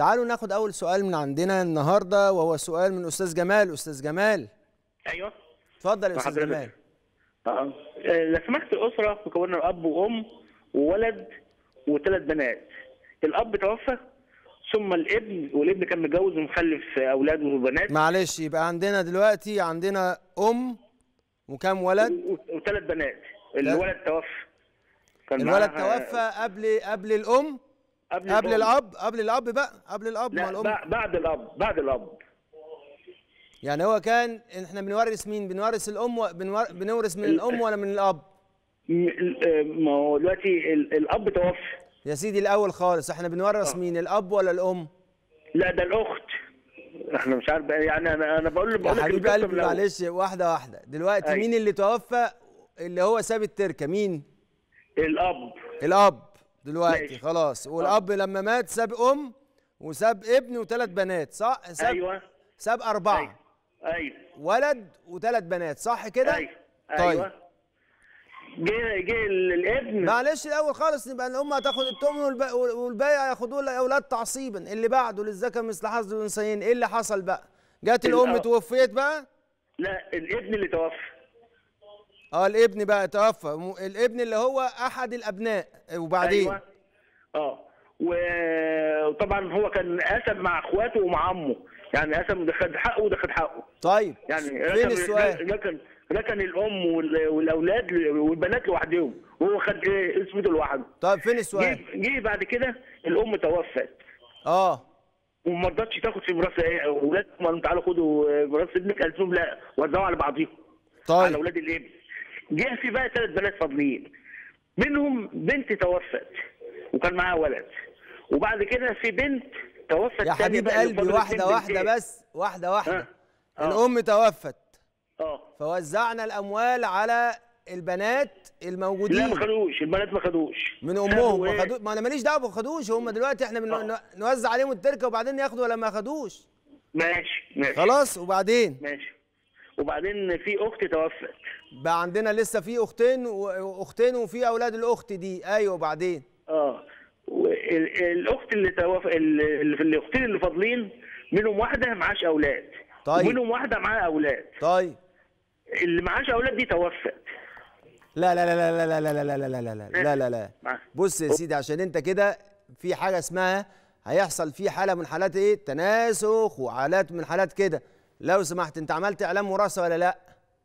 تعالوا ناخد اول سؤال من عندنا النهارده وهو سؤال من استاذ جمال استاذ جمال ايوه اتفضل يا استاذ حضرتك. جمال اه آه، لو سمحت اسره مكونه اب وام وولد وثلاث بنات الاب توفى ثم الابن والابن كان متجوز ومخلف اولاد وبنات معلش يبقى عندنا دلوقتي عندنا ام وكم ولد وثلاث بنات الولد توفى كان الولد معاها- توفى قبل قبل الام قبل, قبل الأم. الاب قبل الاب بقى قبل الاب مع لا الام بع- بعد الاب بعد الاب يعني هو كان احنا بنورث مين بنورث الام و... بنور... بنورث من الام ولا من الاب م- ال- آه، ما هو دلوقتي ال- الاب توفى يا سيدي الاول خالص احنا بنورث آه. مين الاب ولا الام لا ده الاخت احنا مش عارف بقى، يعني انا انا بقول يا بقول لك حبيب القصة قلبي من الأول. معلش واحده واحده دلوقتي أي. مين اللي توفى اللي هو ساب التركه مين الاب الاب دلوقتي ماشي. خلاص والاب لما مات ساب ام وساب ابن وثلاث بنات صح ساب ايوه ساب اربعه ايوه ايوه ولد وثلاث بنات صح كده ايوه طيب ايوه جه جه ال- الابن معلش الاول خالص يبقى الام هتاخد الثمن والب- والباقي هياخدوه الاولاد تعصيبا اللي بعده للذكر مثل حظ الانثيين ايه اللي حصل بقى جت الام الأ- توفيت بقى لا الابن اللي توفى اه الابن بقى توفى م- الابن اللي هو احد الابناء وبعدين ايوه اه و- وطبعا هو كان قسم مع اخواته ومع عمه يعني قسم ده خد حقه وده خد حقه طيب يعني فين ركن السؤال ركن ركن الام وال- والاولاد ل- والبنات لوحدهم وهو خد ايه اسمته لوحده طيب فين جه السؤال جه بعد كده الام توفت اه وما رضتش تاخد في ميراث ايه اولاد قالوا تعالوا خدوا ميراث ابنك قالت لهم لا وزعوا على بعضيهم على طيب اولاد الابن جه في بقى ثلاث بنات فاضلين منهم بنت توفت وكان معاها ولد وبعد كده في بنت توفت يا تانية حبيب بقى اللي قلبي فاضل واحده اتنين واحده بنتين. بس واحده واحده آه. الام توفت اه فوزعنا الاموال على البنات لا الموجودين ما خدوش البنات ما خدوش من سابوا امهم إيه؟ ما خدوش ما انا ماليش دعوه ما خدوش هم دلوقتي احنا بن... آه. نوزع عليهم التركه وبعدين ياخدوا ولا ما خدوش ماشي ماشي خلاص وبعدين ماشي وبعدين في اخت توفت بقى عندنا لسه في اختين و- واختين وفي اولاد الاخت دي ايوه وبعدين اه وال- الاخت اللي توف اللي في الاختين اللي فاضلين منهم واحده معاش اولاد طيب. ومنهم واحده معاها اولاد طيب اللي معاش اولاد دي توفت لا لا لا لا لا لا لا لا لا لا لا لا لا لا لا مع- بص يا سيدي عشان انت كده في حاجه اسمها هيحصل في حاله من حالات ايه تناسخ وحالات من حالات كده لو سمحت انت عملت اعلام وراثه ولا لا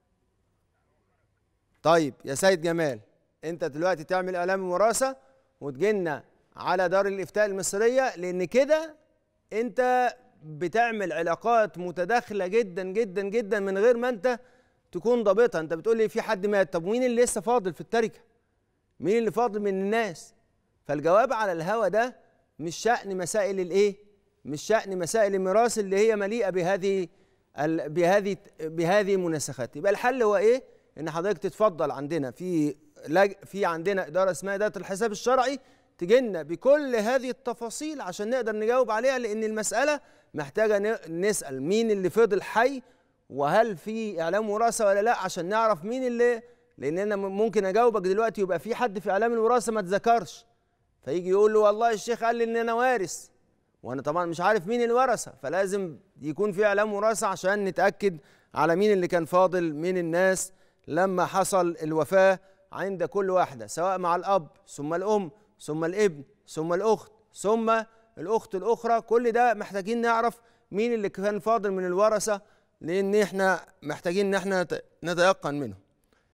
طيب يا سيد جمال انت دلوقتي تعمل اعلام وراثه وتجينا على دار الافتاء المصريه لان كده انت بتعمل علاقات متداخله جدا جدا جدا من غير ما انت تكون ضابطها انت بتقول لي في حد مات طب مين اللي لسه فاضل في التركه مين اللي فاضل من الناس فالجواب على الهوى ده مش شأن مسائل الايه مش شأن مسائل الميراث اللي هي مليئه بهذه ال- بهذه بهذه المناسخات يبقى الحل هو ايه ان حضرتك تتفضل عندنا في لج... في عندنا اداره اسمها اداره الحساب الشرعي تجينا بكل هذه التفاصيل عشان نقدر نجاوب عليها لان المساله محتاجه ن- نسال مين اللي فضل حي وهل في اعلام وراثه ولا لا عشان نعرف مين اللي لان انا ممكن اجاوبك دلوقتي يبقى في حد في اعلام الوراثه ما اتذكرش فيجي يقول له والله الشيخ قال لي ان انا وارث وانا طبعا مش عارف مين الورثه فلازم يكون في اعلام وراثه عشان نتاكد على مين اللي كان فاضل من الناس لما حصل الوفاه عند كل واحده سواء مع الاب ثم الام ثم الابن ثم الاخت ثم الاخت الاخرى كل ده محتاجين نعرف مين اللي كان فاضل من الورثه لان احنا محتاجين ان احنا نت- نتيقن منهم